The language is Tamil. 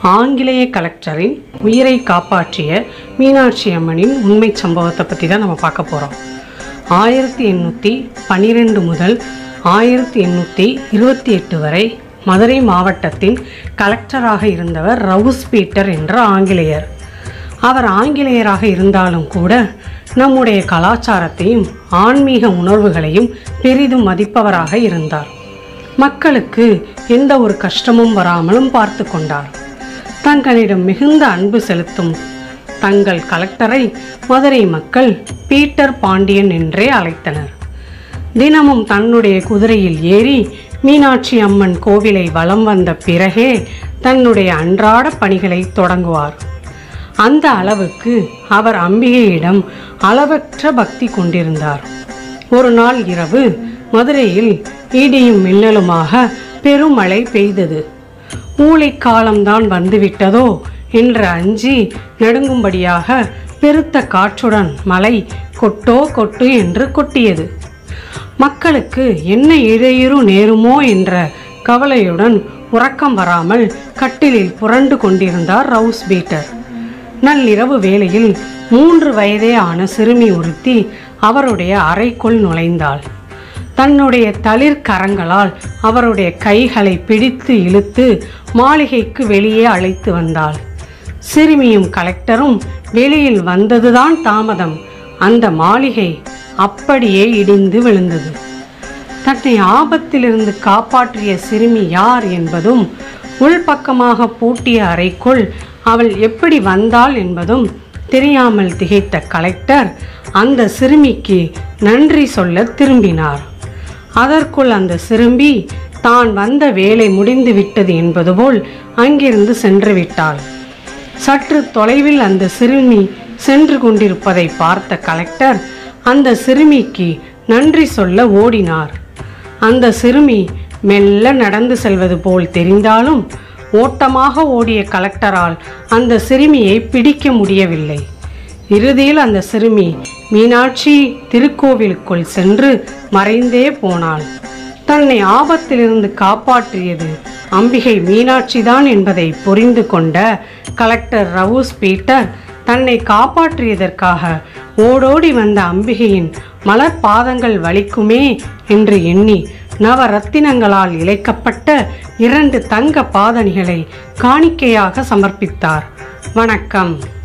ஆங்கிலேய கலெக்டரின் உயிரை காப்பாற்றிய மீனாட்சி அம்மனின் உண்மை சம்பவத்தை பற்றி தான் நம்ம பார்க்க போகிறோம் ஆயிரத்தி எண்ணூற்றி பன்னிரெண்டு முதல் ஆயிரத்தி எண்ணூற்றி இருபத்தி எட்டு வரை மதுரை மாவட்டத்தின் கலெக்டராக இருந்தவர் ரவுஸ் பீட்டர் என்ற ஆங்கிலேயர் அவர் ஆங்கிலேயராக இருந்தாலும் கூட நம்முடைய கலாச்சாரத்தையும் ஆன்மீக உணர்வுகளையும் பெரிதும் மதிப்பவராக இருந்தார் மக்களுக்கு எந்த ஒரு கஷ்டமும் வராமலும் பார்த்து கொண்டார் தங்களிடம் மிகுந்த அன்பு செலுத்தும் தங்கள் கலெக்டரை மதுரை மக்கள் பீட்டர் பாண்டியன் என்றே அழைத்தனர் தினமும் தன்னுடைய குதிரையில் ஏறி மீனாட்சி அம்மன் கோவிலை வலம் வந்த பிறகே தன்னுடைய அன்றாட பணிகளை தொடங்குவார் அந்த அளவுக்கு அவர் அம்பிகையிடம் அளவற்ற பக்தி கொண்டிருந்தார் ஒரு நாள் இரவு மதுரையில் இடியும் மின்னலுமாக பெருமழை பெய்தது ஊழிக்காலம்தான் வந்துவிட்டதோ என்று அஞ்சி நடுங்கும்படியாக பெருத்த காற்றுடன் மழை கொட்டோ கொட்டு என்று கொட்டியது மக்களுக்கு என்ன இடையூறு நேருமோ என்ற கவலையுடன் உறக்கம் வராமல் கட்டிலில் புரண்டு கொண்டிருந்தார் ரவுஸ் பீட்டர் நள்ளிரவு வேளையில் மூன்று வயதே ஆன சிறுமி ஒருத்தி அவருடைய அறைக்குள் நுழைந்தாள் தன்னுடைய தளிர் கரங்களால் அவருடைய கைகளை பிடித்து இழுத்து மாளிகைக்கு வெளியே அழைத்து வந்தாள் சிறுமியும் கலெக்டரும் வெளியில் வந்ததுதான் தாமதம் அந்த மாளிகை அப்படியே இடிந்து விழுந்தது தன்னை ஆபத்திலிருந்து காப்பாற்றிய சிறுமி யார் என்பதும் உள்பக்கமாக பூட்டிய அறைக்குள் அவள் எப்படி வந்தாள் என்பதும் தெரியாமல் திகைத்த கலெக்டர் அந்த சிறுமிக்கு நன்றி சொல்ல திரும்பினார் அதற்குள் அந்த சிறுமி தான் வந்த வேலை முடிந்து விட்டது என்பது போல் அங்கிருந்து சென்று விட்டாள் சற்று தொலைவில் அந்த சிறுமி சென்று கொண்டிருப்பதை பார்த்த கலெக்டர் அந்த சிறுமிக்கு நன்றி சொல்ல ஓடினார் அந்த சிறுமி மெல்ல நடந்து செல்வது போல் தெரிந்தாலும் ஓட்டமாக ஓடிய கலெக்டரால் அந்த சிறுமியை பிடிக்க முடியவில்லை இறுதியில் அந்த சிறுமி மீனாட்சி திருக்கோவிலுக்குள் சென்று மறைந்தே போனாள் தன்னை ஆபத்திலிருந்து காப்பாற்றியது அம்பிகை மீனாட்சிதான் என்பதை புரிந்து கொண்ட கலெக்டர் ரவுஸ் பீட்டர் தன்னை காப்பாற்றியதற்காக ஓடோடி வந்த அம்பிகையின் மலர் பாதங்கள் வலிக்குமே என்று எண்ணி நவரத்தினங்களால் இழைக்கப்பட்ட இரண்டு தங்க பாதணிகளை காணிக்கையாக சமர்ப்பித்தார் வணக்கம்